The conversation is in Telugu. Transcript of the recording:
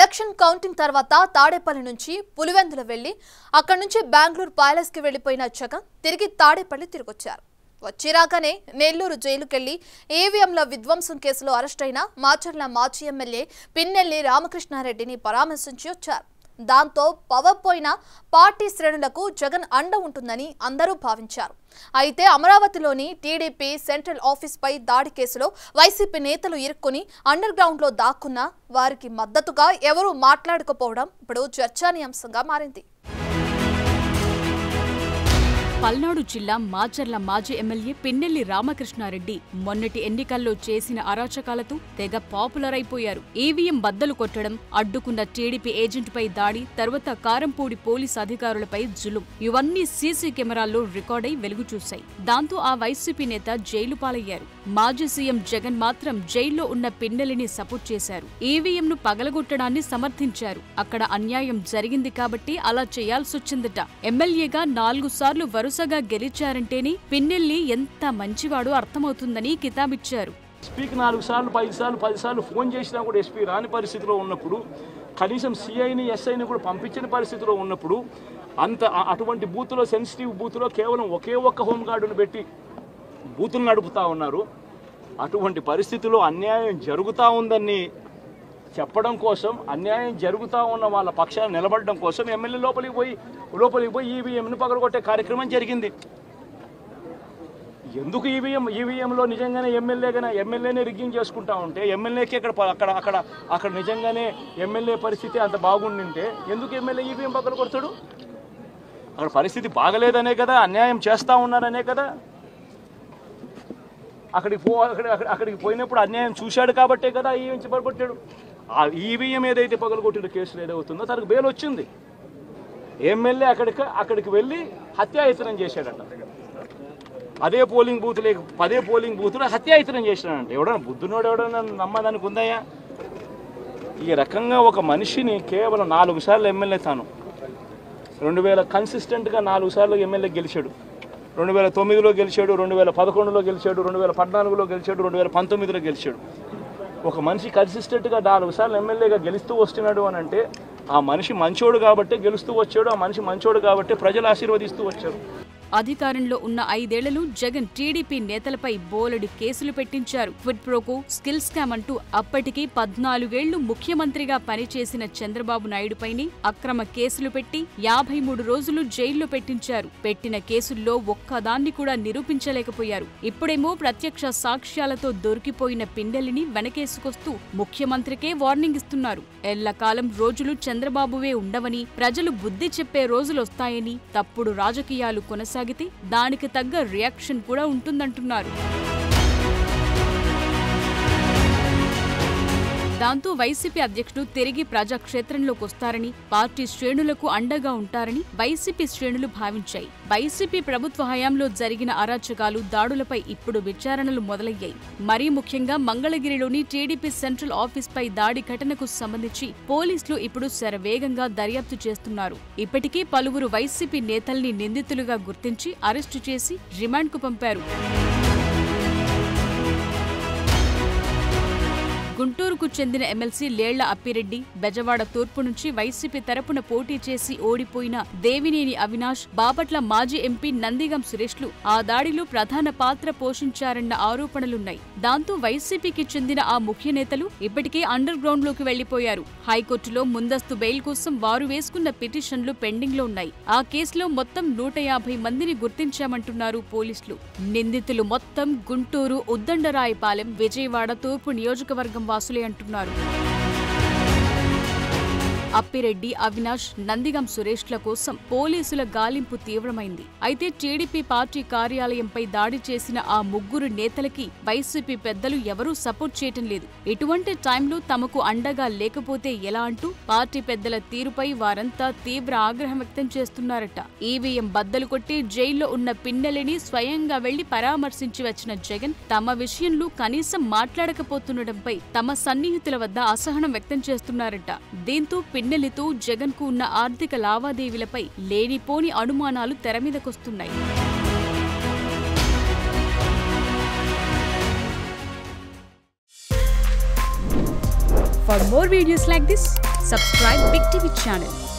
ఎలక్షన్ కౌంటింగ్ తర్వాత తాడేపల్లి నుంచి పులివెందుల వెళ్లి అక్కడి నుంచి బెంగళూరు ప్యాలెస్ కి వెళ్లిపోయిన జగన్ తిరిగి తాడేపల్లి తిరిగొచ్చారు వచ్చిరాకనే నెల్లూరు జైలుకెళ్లి ఈవీఎంల విధ్వంసం కేసులో అరెస్టైన మాచర్ల మాజీ ఎమ్మెల్యే పిన్నెల్లి రామకృష్ణారెడ్డిని పరామర్శించి వచ్చారు దాంతో పవర్ పోయిన పార్టీ శ్రేణులకు జగన్ అండ ఉంటుందని అందరూ భావించారు అయితే అమరావతిలోని టీడీపీ సెంట్రల్ ఆఫీస్పై దాడి కేసులో వైసీపీ నేతలు ఇరుక్కుని అండర్ గ్రౌండ్లో దాక్కున్న వారికి మద్దతుగా ఎవరూ మాట్లాడకపోవడం ఇప్పుడు చర్చానీయాంశంగా మారింది పల్నాడు జిల్లా మాచర్ల మాజీ ఎమ్మెల్యే పిన్నెల్లి రామకృష్ణారెడ్డి మొన్నటి ఎన్నికల్లో చేసిన అరాచకాలతో తెగ పాపులర్ అయిపోయారు ఈవీఎం బద్దలు కొట్టడం అడ్డుకున్న టీడీపీ ఏజెంట్పై దాడి తర్వాత కారంపూడి పోలీస్ అధికారులపై జులుం ఇవన్నీ సీసీ కెమెరాల్లో రికార్డై వెలుగు చూశాయి దాంతో ఆ వైసీపీ నేత జైలు పాలయ్యారు మాజీ సీఎం జగన్ మాత్రం జైల్లో ఉన్న పిన్నెల్లిని సపోర్ట్ చేశారు ఈవీఎంను పగలగొట్టడాన్ని సమర్థించారు అక్కడ అన్యాయం జరిగింది కాబట్టి అలా చేయాల్సొచ్చిందట ఎమ్మెల్యేగా నాలుగు సార్లు వరుసగా గెలిచారంటేనే పిన్నెల్లి ఎంత మంచివాడో అర్థమవుతుందని కితాబిచ్చారు ఎస్పీకి నాలుగు సార్లు ఐదు సార్లు పది సార్లు ఫోన్ చేసినా కూడా ఎస్పీ రాని పరిస్థితిలో ఉన్నప్పుడు కనీసం సిఐని ఎస్ఐని కూడా పంపించిన పరిస్థితిలో ఉన్నప్పుడు అంత అ- అటువంటి బూత్లో సెన్సిటివ్ బూత్లో కేవలం ఒకే ఒక్క హోంగార్డును పెట్టి బూతులు నడుపుతా ఉన్నారు అటువంటి పరిస్థితిలో అన్యాయం జరుగుతూ ఉందని చెప్పడం కోసం అన్యాయం జరుగుతూ ఉన్న వాళ్ళ పక్షాన నిలబడడం కోసం ఎమ్మెల్యే లోపలికి పోయి లోపలికి పోయి ఈవీఎంను పగలగొట్టే కార్యక్రమం జరిగింది ఎందుకు ఈవీఎం ఈవీఎంలో నిజంగానే ఎమ్మెల్యేగానే ఎమ్మెల్యేనే రిగ్గింగ్ చేసుకుంటా ఉంటే ఎమ్మెల్యేకి అక్కడ ప- అక్కడ అక్కడ అక్కడ నిజంగానే ఎమ్మెల్యే పరిస్థితి అంత బాగుండింటే ఎందుకు ఎమ్మెల్యే ఈవీఎం పక్కన కొడతాడు అక్కడ పరిస్థితి బాగలేదనే కదా అన్యాయం చేస్తా ఉన్నారనే కదా అక్కడికి పో అక్కడ అక్కడ- అక్కడికి పోయినప్పుడు అన్యాయం చూశాడు కాబట్టే కదా ఈవీఎం పగలగొట్టాడు ఆ ఈవీఎం ఏదైతే పగలగొట్టిన కేసులు ఏదవుతుందో తనకు బెయిల్ వచ్చింది ఎమ్మెల్యే అక్కడికి అక్కడికి వెళ్ళి హత్యాయతనం చేశాడట అదే పోలింగ్ బూత్ లేక పదే పోలింగ్ బూత్లో హత్యాయతనం చేసినాడంట ఎవడన్నా బుద్ధునోడు ఎవడన్నా నమ్మదానికి ఉందయ్యా ఈ రకంగా ఒక మనిషిని కేవలం నాలుగు సార్లు ఎమ్మెల్యే తాను రెండు వేల కన్సిస్టెంట్గా నాలుగు సార్లు ఎమ్మెల్యే గెలిచాడు రెండు వేల తొమ్మిదిలో గెలిచాడు రెండు వేల పదకొండులో గెలిచాడు రెండు వేల పద్నాలుగులో గెలిచాడు రెండు వేల పంతొమ్మిదిలో గెలిచాడు ఒక మనిషి కన్సిస్టెంట్గా నాలుగు సార్లు ఎమ్మెల్యేగా గెలుస్తూ వస్తున్నాడు అని అంటే ఆ మనిషి మంచోడు కాబట్టే గెలుస్తూ వచ్చాడు ఆ మనిషి మంచోడు కాబట్టే ప్రజలు ఆశీర్వదిస్తూ వచ్చారు అధికారంలో ఉన్న ఐదేళ్లలో జగన్ టీడీపీ నేతలపై బోలెడు కేసులు పెట్టించారు క్విడ్ ప్రోకో స్కిల్ స్కామ్ అంటూ అప్పటికి పద్నాలుగేళ్లు ముఖ్యమంత్రిగా పనిచేసిన చంద్రబాబు నాయుడుపైనే అక్రమ కేసులు పెట్టి యాభై మూడు రోజులు జైల్లో పెట్టించారు పెట్టిన కేసుల్లో ఒక్కదాన్ని కూడా నిరూపించలేకపోయారు ఇప్పుడేమో ప్రత్యక్ష సాక్ష్యాలతో దొరికిపోయిన పిండెలిని వెనకేసుకొస్తూ ముఖ్యమంత్రికే వార్నింగ్ ఇస్తున్నారు ఎల్లకాలం రోజులు చంద్రబాబువే ఉండవని ప్రజలు బుద్ధి చెప్పే రోజులొస్తాయని తప్పుడు రాజకీయాలు కొనసాగితే దానికి తగ్గ రియాక్షన్ కూడా ఉంటుందంటున్నారు దాంతో వైసీపీ అధ్యక్షుడు తిరిగి ప్రజాక్షేత్రంలోకి వస్తారని పార్టీ శ్రేణులకు అండగా ఉంటారని వైసీపీ శ్రేణులు భావించాయి వైసీపీ ప్రభుత్వ హయాంలో జరిగిన అరాచకాలు దాడులపై ఇప్పుడు విచారణలు మొదలయ్యాయి మరీ ముఖ్యంగా మంగళగిరిలోని టీడీపీ సెంట్రల్ ఆఫీస్పై దాడి ఘటనకు సంబంధించి పోలీసులు ఇప్పుడు శరవేగంగా దర్యాప్తు చేస్తున్నారు ఇప్పటికే పలువురు వైసీపీ నేతల్ని నిందితులుగా గుర్తించి అరెస్టు చేసి రిమాండ్కు పంపారు గుంటూరుకు చెందిన ఎమ్మెల్సీ లేళ్ల అప్పిరెడ్డి బెజవాడ తూర్పు నుంచి వైసీపీ తరపున పోటీ చేసి ఓడిపోయిన దేవినేని అవినాష్ బాపట్ల మాజీ ఎంపీ నందిగం సురేష్లు ఆ దాడిలో ప్రధాన పాత్ర పోషించారన్న ఆరోపణలున్నాయి దాంతో వైసీపీకి చెందిన ఆ ముఖ్య నేతలు ఇప్పటికే అండర్ గ్రౌండ్ లోకి వెళ్లిపోయారు హైకోర్టులో ముందస్తు బెయిల్ కోసం వారు వేసుకున్న పిటిషన్లు పెండింగ్ లో ఉన్నాయి ఆ కేసులో మొత్తం నూట యాభై మందిని గుర్తించామంటున్నారు పోలీసులు నిందితులు మొత్తం గుంటూరు ఉద్దండరాయపాలెం విజయవాడ తూర్పు నియోజకవర్గం వాసులే అంటున్నారు అప్పిరెడ్డి అవినాష్ నందిగం సురేష్ల కోసం పోలీసుల గాలింపు తీవ్రమైంది అయితే టీడీపీ పార్టీ కార్యాలయంపై దాడి చేసిన ఆ ముగ్గురు నేతలకి వైసీపీ పెద్దలు ఎవరూ సపోర్ట్ చేయటం లేదు ఇటువంటి టైంలో తమకు అండగా లేకపోతే ఎలా అంటూ పార్టీ పెద్దల తీరుపై వారంతా తీవ్ర ఆగ్రహం వ్యక్తం చేస్తున్నారట ఈవీఎం బద్దలు కొట్టి జైల్లో ఉన్న పిన్నెలిని స్వయంగా వెళ్లి పరామర్శించి వచ్చిన జగన్ తమ విషయంలో కనీసం మాట్లాడకపోతుండటంపై తమ సన్నిహితుల వద్ద అసహనం వ్యక్తం చేస్తున్నారట దీంతో పిన్నెలితో జగన్ కు ఉన్న ఆర్థిక లావాదేవీలపై లేనిపోని అనుమానాలు తెరమీదకొస్తున్నాయి For more videos like this, subscribe Big TV channel.